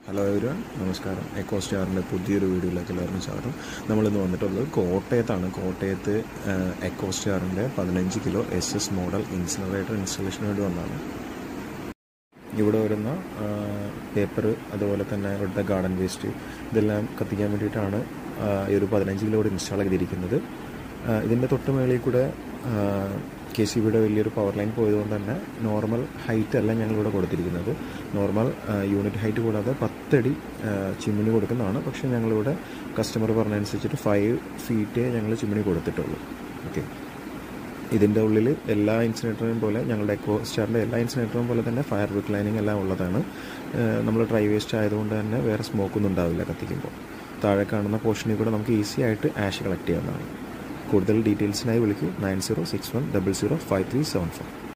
hello everyone നമസ്കാരം eco സ്റ്റാറിൻ്റെ പുതിയൊരു വീഡിയോയിലേക്ക് എല്ലാവർക്കും സ്വാഗതം നമ്മളിന്ന് വന്നിട്ടുള്ളത് കോട്ടയത്താണ് കോട്ടയത്ത് എക്കോ സ്റ്റാറിൻ്റെ പതിനഞ്ച് kilo S S model incinerator ഇൻസ്റ്റലേഷന് വേണ്ടി വന്നതാണ് ഇവിടെ വരുന്ന പേപ്പർ അതുപോലെ തന്നെ ഇവിടുത്തെ ഗാർഡൻ വേസ്റ്റ് ഇതെല്ലാം കത്തിക്കാൻ വേണ്ടിയിട്ടാണ് ആ, ഈ ഒരു പതിനഞ്ച് കിലോ ഇവിടെ ഇൻസ്റ്റാൾ ചെയ്തിരിക്കുന്നത് ആ, ഇതിൻ്റെ തൊട്ട് മേളിൽ കൂടെ കെ സി ബിയുടെ വലിയൊരു പവർ ലൈൻ പോയതുകൊണ്ട് തന്നെ നോർമൽ ഹൈറ്റ് അല്ല ഞങ്ങളിവിടെ കൊടുത്തിരിക്കുന്നത് നോർമൽ യൂണിറ്റ് ഹൈറ്റ് കൂടാതെ പത്തടി ആ, ചിമ്മിണി കൊടുക്കുന്നതാണ് പക്ഷേ ഞങ്ങളിവിടെ കസ്റ്റമർ പറഞ്ഞതനുസരിച്ചിട്ട് ഫൈവ് ഫീറ്റേ ഞങ്ങൾ ചിമ്മിണി കൊടുത്തിട്ടുള്ളൂ ഓക്കെ ഇതിൻ്റെ ഉള്ളിൽ എല്ലാ ഇൻസിനേറ്ററും പോലെ ഞങ്ങളുടെ എക്കോ സ്റ്റാറിൻ്റെ എല്ലാ ഇൻസിനേറ്ററും പോലെ തന്നെ ഫയർ റിക്ലൈനിങ് എല്ലാം ഉള്ളതാണ് നമ്മൾ ഡ്രൈ വേസ്റ്റ് ആയതുകൊണ്ട് തന്നെ വേറെ സ്മോക്കൊന്നും ഉണ്ടാവില്ല കത്തിക്കുമ്പോൾ താഴെ കാണുന്ന പോർഷനിൽ കൂടെ നമുക്ക് ഈസി ആയിട്ട് ആഷ് കളക്ട് ചെയ്യാവുന്നതാണ് കൂടുതൽ ഡീറ്റെയിൽസിനായി വിളിക്കൂ nine zero six one double zero five three seven four